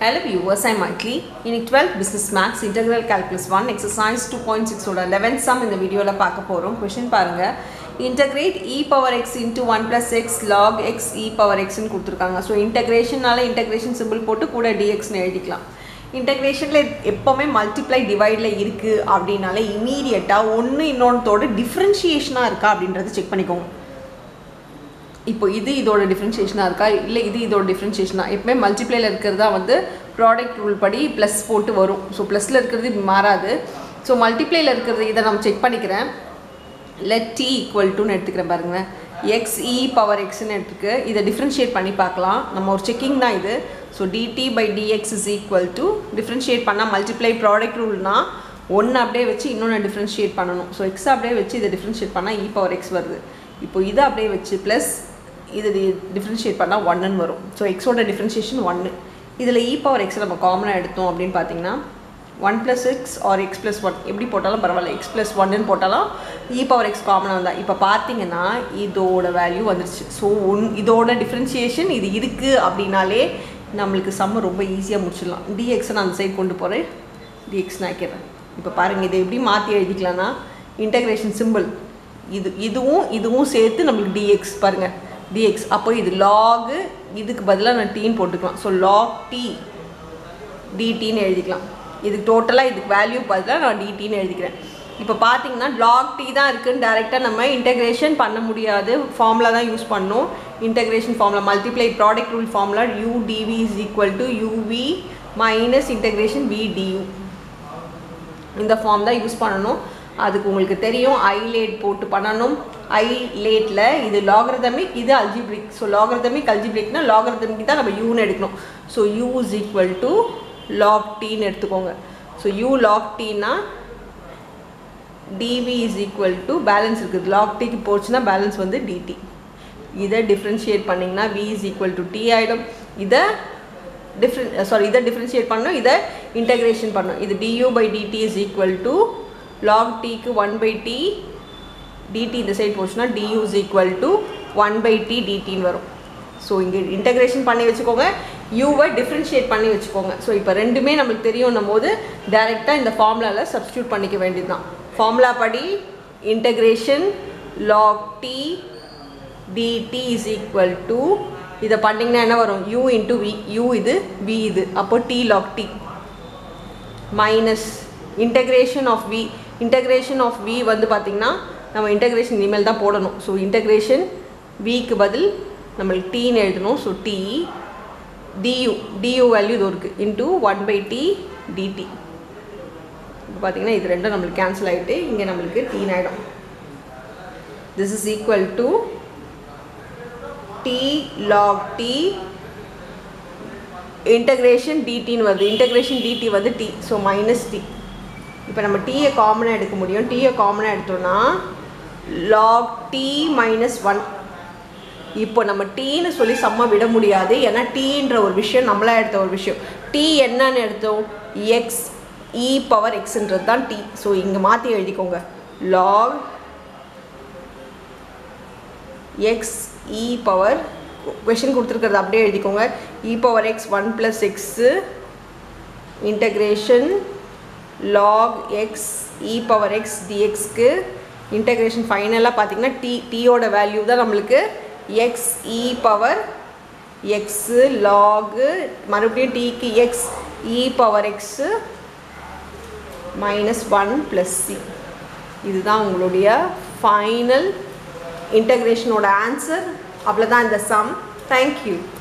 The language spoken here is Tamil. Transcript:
Hello viewers, I'm Maitli. இன்னைக்கு 12 Business Maths Integral Calculus 1 Exercise 2.6 ஓட 11th sum இந்த வீடியோவில் பார்க்க போகிறோம் கொஷின் பாருங்க integrate e power x into 1 plus x log x e power x ன்னு கொடுத்துருக்காங்க ஸோ இன்டகிரேஷனால இன்டகிரேஷன் சிம்பிள் போட்டு கூட dxன்னு எழுதிக்கலாம் இன்டகிரேஷனில் எப்போவுமே மல்டிப்ளை டிவைடில் இருக்குது அப்படின்னாலே இமீடியட்டாக ஒன்று இன்னொன்றத்தோட டிஃப்ரென்ஷியேஷனாக இருக்கா அப்படின்றத செக் பண்ணிக்கோங்க இப்போ இது இதோட டிஃப்ரென்ஷியேஷனாக இருக்கா இல்லை இது இதோட டிஃப்ரென்ஷியேஷனாக எப்பவுமே மல்டிப்ளைல இருக்கிறதா வந்து ப்ராடக்ட் ரூல் படி ப்ளஸ் போட்டு வரும் ஸோ ப்ளஸில் இருக்கிறது இப்படி மாறாது ஸோ மல்டிப்ளைல இருக்கிறது இதை நம்ம செக் பண்ணிக்கிறேன் லெட் டி ஈக்குவல் டுன்னு எடுத்துக்கிறேன் பாருங்களேன் எக்ஸ் இ பவர் எக்ஸ்னு எடுத்துக்கு இதை டிஃப்ரென்ஷியேட் பண்ணி பார்க்கலாம் நம்ம ஒரு செக்கிங் தான் இது so d t by d x is equal to differentiate பண்ணால் மல்டிப்ளை ப்ராடக்ட் ரூல்னா ஒன்று அப்படியே வச்சு இன்னொன்று டிஃப்ரென்ஷியேட் பண்ணணும் ஸோ எக்ஸ் அப்படியே வச்சு இதை டிஃப்ரென்ஷியேட் பண்ணால் இ பவர் எக்ஸ் வருது இப்போ இதை அப்படியே வச்சு ப்ளஸ் இது டிஃப்ரென்ஷியேட் பண்ணால் ஒன்றுன்னு வரும் ஸோ எக்ஸோட டிஃப்ரென்ஷியேஷன் ஒன்று இதில் இ பவர் எக்ஸ் நம்ம காமனாக எடுத்தோம் அப்படின்னு பார்த்தீங்கன்னா one plus x or x plus one எப்படி போட்டாலும் பரவாயில்ல எக்ஸ் ப்ளஸ் ஒன்னு போட்டாலும் இ பவர் எக்ஸ் காமனாக வந்தால் இப்போ பார்த்தீங்கன்னா இதோட வேல்யூ வந்துருச்சு ஸோ ஒன் இதோட டிஃப்ரென்ஷியேஷன் இது இருக்குது அப்படின்னாலே நம்மளுக்கு சம்ம ரொம்ப ஈஸியாக முடிச்சிடலாம் டிஎக்ஸை நான் அந்த சைடு கொண்டு போகிறேன் டிஎக்ஸ் நான் ஆக்கிறேன் இப்போ பாருங்கள் இதை எப்படி மாற்றி எழுதிக்கலாம்னா இன்டகிரேஷன் சிம்பிள் இது இதுவும் இதுவும் சேர்த்து நம்மளுக்கு டிஎக்ஸ் பாருங்கள் டிஎக்ஸ் அப்போ இது லாகு இதுக்கு பதிலாக நான் டீன்னு போட்டுக்கலாம் ஸோ லாக் டி டிடின்னு எழுதிக்கலாம் இதுக்கு டோட்டலாக இதுக்கு வேல்யூ பதிலாக நான் டிடின்னு எழுதிக்கிறேன் இப்போ பார்த்தீங்கன்னா லாக் டி தான் இருக்குன்னு டேரெக்டாக நம்ம இன்டெகிரேஷன் பண்ண முடியாது ஃபார்முலா தான் யூஸ் பண்ணணும் integration formula multiply product rule formula u d v is equal to u v minus integration v d u இந்த ஃபார்ம் தான் யூஸ் பண்ணணும் அதுக்கு உங்களுக்கு தெரியும் ஐ லேட் போட்டு பண்ணணும் ஐ லேட்டில் இது லாகரதமிக் இது அல்ஜிப்ரிக் ஸோ லாகரதமிக் அல்ஜிப்ரிக்னா லாகரதமிக் தான் நம்ம யூன்னு எடுக்கணும் so u is equal to log டீன்னு எடுத்துக்கோங்க ஸோ யூ லாக் டீனா d v is equal to balance இருக்குது லாக் டீக்கு போச்சுன்னா பேலன்ஸ் வந்து டிடி இதை டிஃப்ரென்ஷியேட் பண்ணிங்கன்னா v is equal to t ஆகிடும் இதை டிஃப்ரென் சாரி இதை டிஃப்ரென்ஷியேட் பண்ணணும் இதை இன்டகிரேஷன் பண்ணணும் இது d u by d t is equal to log டீக்கு ஒன் பை டி டிடி இந்த சைட் போச்சுன்னா d u is equal to one by t டிடின்னு வரும் ஸோ இங்கே இன்டகிரேஷன் பண்ணி வச்சுக்கோங்க யூவை டிஃப்ரென்ஷியேட் பண்ணி வச்சுக்கோங்க ஸோ இப்போ ரெண்டுமே நம்மளுக்கு தெரியும்னும் போது டேரெக்டாக இந்த ஃபார்முலாவில் சப்ஸ்டியூட் பண்ணிக்க வேண்டியது தான் ஃபார்முலா படி integration log t d t is equal to இதை பண்ணிங்கன்னா என்ன வரும் யூ இன்ட்டு வி யூ இது வி இது அப்போ t log t minus integration of v integration of v வந்து பார்த்திங்கன்னா நம்ம இன்டகிரேஷன் இனிமேல் தான் போடணும் ஸோ இன்டகிரேஷன் விக்கு பதில் நம்மளுக்கு டீன்னு எழுதணும் so t d u d u value இது இருக்குது into one by t d t இப்போ பார்த்தீங்கன்னா இது ரெண்டும் நம்மளுக்கு கேன்சல் ஆகிட்டு இங்கே நம்மளுக்கு டீன் ஆகிடும் this is equal to t log t integration டிடின்னு வருது இன்டகிரேஷன் டிடி வந்து டி ஸோ மைனஸ் டி இப்போ நம்ம டீயை காமனாக எடுக்க முடியும் டீயை காமனாக எடுத்தோம்னா லாக் டி மைனஸ் ஒன் இப்போ நம்ம டீன்னு சொல்லி செம்ம விட முடியாது ஏன்னா டீன்ற ஒரு விஷயம் நம்மளாக எடுத்த ஒரு விஷயம் டீ என்னன்னு எடுத்தோம் எக்ஸ் இ பவர் எக்ஸ்ன்றது தான் டி ஸோ இங்கே மாற்றி எழுதிக்கோங்க log x e power question கொடுத்துருக்கிறது அப்படியே எழுதிக்கோங்க e power x one plus x integration log x e power x டிஎக்ஸ்க்கு இன்டகிரேஷன் ஃபைனலாக பார்த்தீங்கன்னா டி டீயோட வேல்யூ தான் நம்மளுக்கு x e power x log மறுபடியும் டீக்கு x e power x minus one plus c இதுதான் உங்களுடைய ஃபைனல் இன்டகிரேஷனோட ஆன்சர் அவ்வளோதான் இந்த சம் தேங்க்யூ